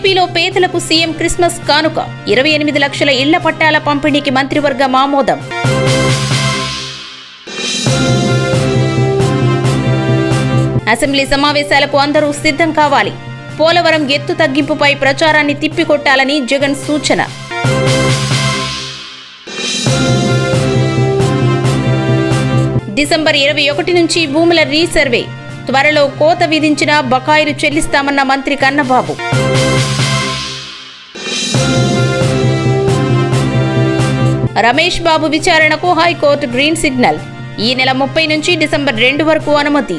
ఏపీలో పేదలకు CM Christmas కానుక ఇరవై ఎనిమిది లక్షల ఇళ్ల పట్టాల పంపిణీకి మంత్రివర్గం ఆమోదం అసెంబ్లీ సమావేశాలకు అందరూ సిద్ధం కావాలి పోలవరం ఎత్తు తగ్గింపుపై ప్రచారాన్ని తిప్పికొట్టాలని జగన్ సూచన డిసెంబర్ ఇరవై ఒకటి నుంచి భూముల రీసర్వే త్వరలో కోత విధించిన బకాయిలు చెల్లిస్తామన్న మంత్రి కన్నబాబు రమేష్ బాబు విచారణకు హైకోర్టు గ్రీన్ సిగ్నల్ ఈ నెల ముప్పై నుంచి డిసెంబర్ రెండు వరకు అనుమతి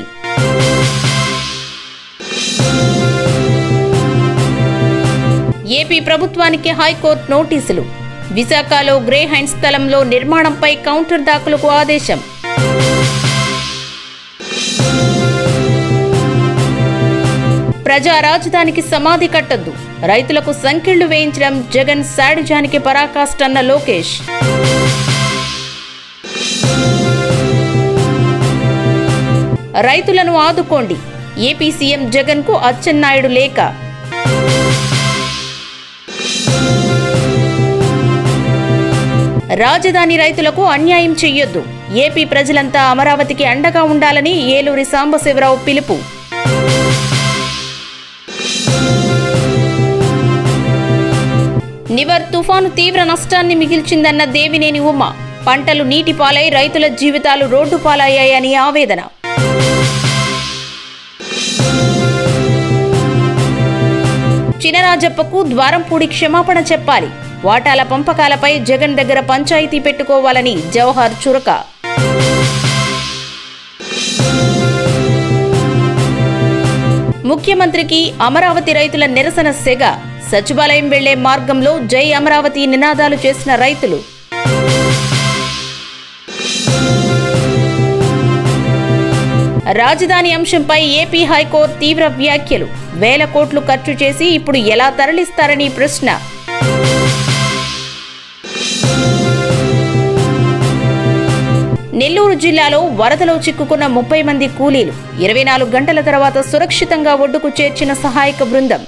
ఏపీ ప్రభుత్వానికి హైకోర్టు నోటీసులు విశాఖలో గ్రే హైండ్ స్థలంలో నిర్మాణంపై కౌంటర్ దాఖలుకు ఆదేశం ప్రజా రాజధానికి సమాధి కట్టొద్దు రైతులకు సంకెళ్లు వేయించడం జగన్ శాడిజానికి పరాకాష్ట అన్న లోకేష్ రైతులను ఆదుకోండి ఏపీ సీఎం జగన్ కు అచ్చెన్నాయుడు లేఖ రాజధాని రైతులకు అన్యాయం చెయ్యొద్దు ఏపీ ప్రజలంతా అమరావతికి అండగా ఉండాలని ఏలూరి సాంబశివరావు పిలుపు నివర్ తుఫాను తీవ్ర నష్టాన్ని మిగిల్చిందన్న దేవినేని ఉమ పంటలు నీటి పాలై రైతుల జీవితాలు రోడ్డు పాలయ్యాయని ఆవేదన చినరాజప్పకు ద్వారంపూడి క్షమాపణ చెప్పాలి వాటాల పంపకాలపై జగన్ దగ్గర పంచాయతీ పెట్టుకోవాలని జవహర్ చురక ముఖ్యమంత్రికి అమరావతి రైతుల నిరసన సెగ సచివాలయం వెళ్లే మార్గంలో జై అమరావతి నినాదాలు చేసిన రైతులు రాజధాని అంశంపై ఏపీ హైకోర్టు తీవ్ర వ్యాఖ్యలు వేల కోట్లు ఖర్చు చేసి ఇప్పుడు ఎలా తరలిస్తారని ప్రశ్న నెల్లూరు జిల్లాలో వరదలో చిక్కుకున్న ముప్పై మంది కూలీలు ఇరవై నాలుగు గంటల తర్వాత సురక్షితంగా ఒడ్డుకు చేర్చిన సహాయక బృందం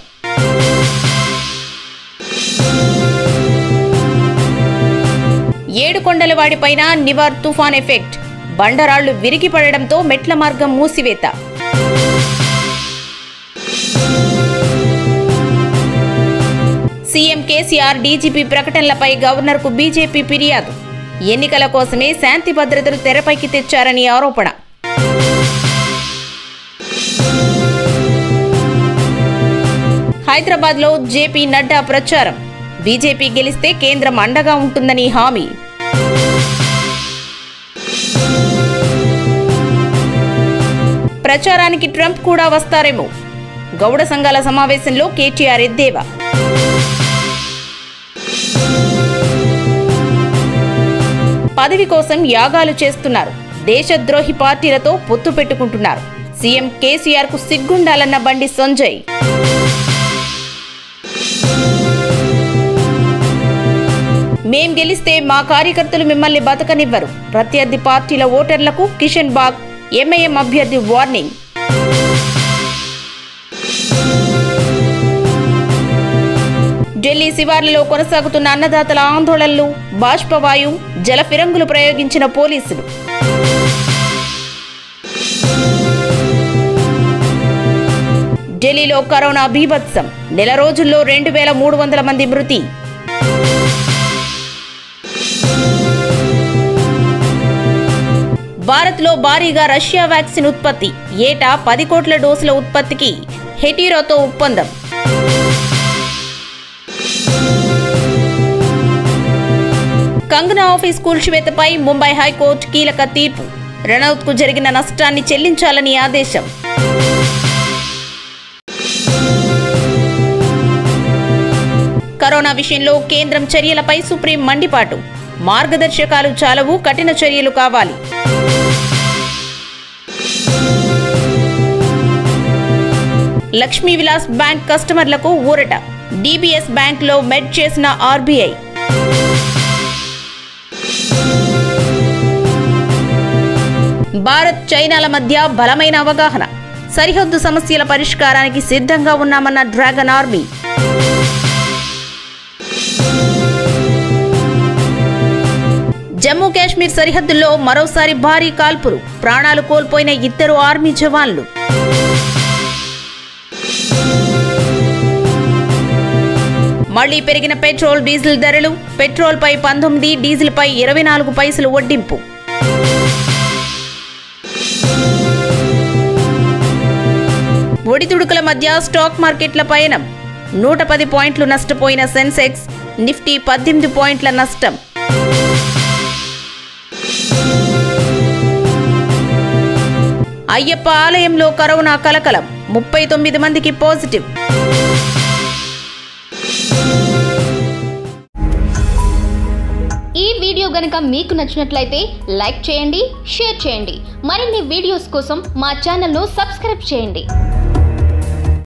ఏడుకొండలవాడిపైన నివార్ తుఫాన్ ఎఫెక్ట్ బండరాళ్లు విరిగి పడడంతో మెట్ల మార్గం మూసివేత సీఎం కేసీఆర్ డీజీపీ ప్రకటనలపై గవర్నర్కు బీజేపీ ఫిర్యాదు ఎన్నికల కోసమే శాంతి భద్రతలు తెరపైకి తెచ్చారని ఆరోపణ హైదరాబాద్లో జేపీ నడ్డా ప్రచారం బీజేపీ గెలిస్తే కేంద్రం అండగా ఉంటుందని హామీ ప్రచారానికి ట్రంప్ కూడా వస్తారేమో గౌడ సంఘాల సమావేశంలో కేటీఆర్ ఎద్దేవా పదవి కోసం యాగాలు చేస్తున్నారు దేశద్రోహి పార్టీలతో పొత్తు పెట్టుకుంటున్నారు సీఎం కేసీఆర్ కు సిగ్గుండాలన్న బండి సంజయ్ మేం గెలిస్తే మా కార్యకర్తలు మిమ్మల్ని బతకనివ్వరు ప్రత్యర్థి పార్టీల ఓటర్లకు కిషన్ బాగ్ ఎంఐఎం అభ్యర్థి వార్నింగ్ ఢిల్లీ శివార్లలో కొనసాగుతున్న అన్నదాతల ఆందోళనలు బాష్పవాయు జల ఫిరంగులు ప్రయోగించిన పోలీసులు ఢిల్లీలో కరోనా బీభత్సం నెల రోజుల్లో రెండు వేల మూడు వందల మంది మృతి భారత్లో భారీగా రష్యా వ్యాక్సిన్ ఉత్పత్తి ఏటా పది కోట్ల డోసుల ఉత్పత్తికి హెటీరోతో ఒప్పందం కంగనా ఆఫీస్ కూల్చివేతపై ముంబై హైకోర్టు కీలక తీర్పు రణౌత్కు జరిగిన నష్టాన్ని చెల్లించాలని ఆదేశం కరోనా విషయంలో కేంద్రం చర్యలపై సుప్రీం మండిపాటు మార్గదర్శకాలు చాలవు కఠిన చర్యలు కావాలి లక్ష్మీ విలాస్ బ్యాంక్ కస్టమర్లకు ఊరట డీబీఎస్ బ్యాంక్లో మెడ్ చేసిన ఆర్బీఐ భారత్ చైనాల మధ్య బలమైన అవగాహన సరిహద్దు సమస్యల పరిష్కారానికి సిద్ధంగా ఉన్నామన్న డ్రాగన్ ఆర్మీ జమ్మూ కాశ్మీర్ సరిహద్దుల్లో మరోసారి భారీ కాల్పులు ప్రాణాలు కోల్పోయిన ఇద్దరు ఆర్మీ జవాన్లు మళ్లీ పెరిగిన పెట్రోల్ డీజిల్ ధరలు పెట్రోల్పై పంతొమ్మిది డీజిల్పై ఇరవై నాలుగు పైసలు వడ్డింపు ఒడిదుడుకుల మధ్య స్టాక్ మార్కెట్ల పయనం నూట పది పాయింట్లు నష్టపోయిన సెన్సెక్స్ నిఫ్టీ పద్దెనిమిది పాయింట్ల నష్టం అయ్యప్ప ఆలయంలో కరోనా కలకలం ముప్పై తొమ్మిది మందికి పాజిటివ్ ఈ వీడియో గనక మీకు నచ్చినట్లయితే లైక్ చేయండి షేర్ చేయండి మరిన్ని వీడియోస్ కోసం మా ఛానల్ను సబ్స్క్రైబ్ చేయండి